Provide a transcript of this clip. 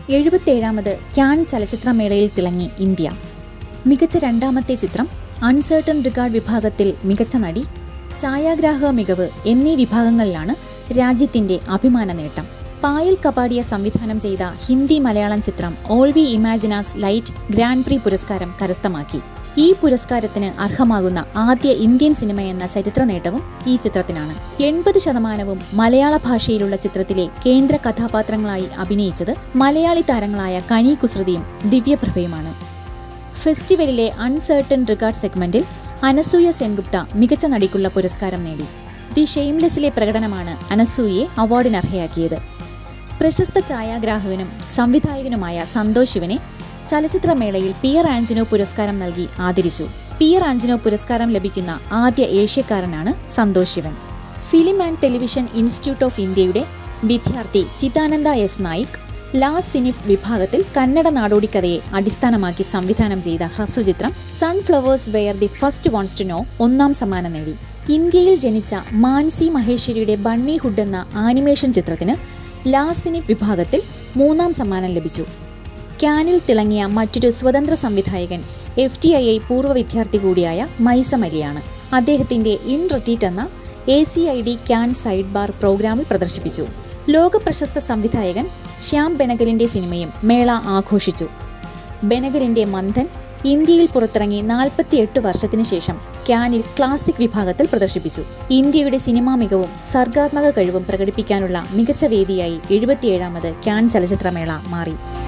എഴുപത്തേഴാമത് can ചലച്ചിത്രമേളയിൽ തിളങ്ങി India മികച്ച രണ്ടാമത്തെ ചിത്രം അൺസേർട്ടൺ റിഗാർഡ് വിഭാഗത്തിൽ മികച്ച നടി ഛായാഗ്രാഹക മികവ് എന്നീ വിഭാഗങ്ങളിലാണ് രാജ്യത്തിന്റെ അഭിമാന നേട്ടം പായൽ കപാടിയ സംവിധാനം ചെയ്ത ഹിന്ദി മലയാളം ചിത്രം all we imagine as light grand prix പുരസ്കാരം കരസ്ഥമാക്കി ഈ പുരസ്കാരത്തിന് അർഹമാകുന്ന ആദ്യ ഇന്ത്യൻ സിനിമ എന്ന ചരിത്ര നേട്ടവും ഈ ചിത്രത്തിനാണ് എൺപത് ശതമാനവും മലയാള ഭാഷയിലുള്ള ചിത്രത്തിലെ കേന്ദ്ര കഥാപാത്രങ്ങളായി അഭിനയിച്ചത് മലയാളി താരങ്ങളായ കനി കുസൃതിയും ദിവ്യപ്രഭയുമാണ് ഫെസ്റ്റിവലിലെ അൺസേർട്ടൺ റിഗാർഡ് സെഗ്മെന്റിൽ അനസൂയ സെൻഗുപ്ത മികച്ച നടിക്കുള്ള പുരസ്കാരം നേടി ദി ഷെയിംലെസ്സിലെ പ്രകടനമാണ് അനസൂയയെ അവാർഡിനർഹയാക്കിയത് പ്രശസ്ത ഛായാഗ്രാഹകനും സംവിധായകനുമായ സന്തോഷ് ശിവനെ ചലച്ചിത്രമേളയിൽ പിയർ ആഞ്ചനോ പുരസ്കാരം നൽകി ആദരിച്ചു പിയർ ആഞ്ചനോ പുരസ്കാരം ലഭിക്കുന്ന ആദ്യ ഏഷ്യക്കാരനാണ് Santosh Sivan film and television institute of ഇന്ത്യയുടെ വിദ്യാർത്ഥി ചിതാനന്ദ എസ് നായിക് ലാ സിനിഫ് വിഭാഗത്തിൽ കന്നഡ നാടോടിക്കഥയെ അടിസ്ഥാനമാക്കി സംവിധാനം ചെയ്ത ഹ്രസ്വചിത്രം sunflowers were the first ones to know ഒന്നാം സമ്മാനം നേടി ഇന്ത്യയിൽ ജനിച്ച മാൻസി മഹേശ്വരിയുടെ ബണ്ണി ഹുഡ് എന്ന ആനിമേഷൻ ചിത്രത്തിന് ലാ സിനിഫ് വിഭാഗത്തിൽ മൂന്നാം സമ്മാനം ലഭിച്ചു ക്യാനിൽ തിളങ്ങിയ മറ്റൊരു സ്വതന്ത്ര സംവിധായകൻ എഫ് ടി ഐ ഐ പൂർവ്വ വിദ്യാർത്ഥി കൂടിയായ മൈസം അലിയാണ് അദ്ദേഹത്തിന്റെ ഇൻ റെറ്റീറ്റ് എന്ന A C I D Cannes sidebar പ്രോഗ്രാമിൽ പ്രദർശിപ്പിച്ചു ലോക പ്രശസ്ത സംവിധായകൻ ശ്യാം ബെനഗലിന്റെ സിനിമയും മേള ആഘോഷിച്ചു ബെനഗലിന്റെ മന്ഥൻ ഇന്ത്യയിൽ പുറത്തിറങ്ങി നാൽപ്പത്തിയെട്ട് വർഷത്തിനു ശേഷം ക്യാനിൽ ക്ലാസിക് വിഭാഗത്തിൽ പ്രദർശിപ്പിച്ചു ഇന്ത്യയുടെ സിനിമാ മികവും സർഗാത്മക കഴിവും പ്രകടിപ്പിക്കാനുള്ള മികച്ച വേദിയായി എഴുപത്തിയേഴാമത് ക്യാൻ ചലച്ചിത്രമേള മാറി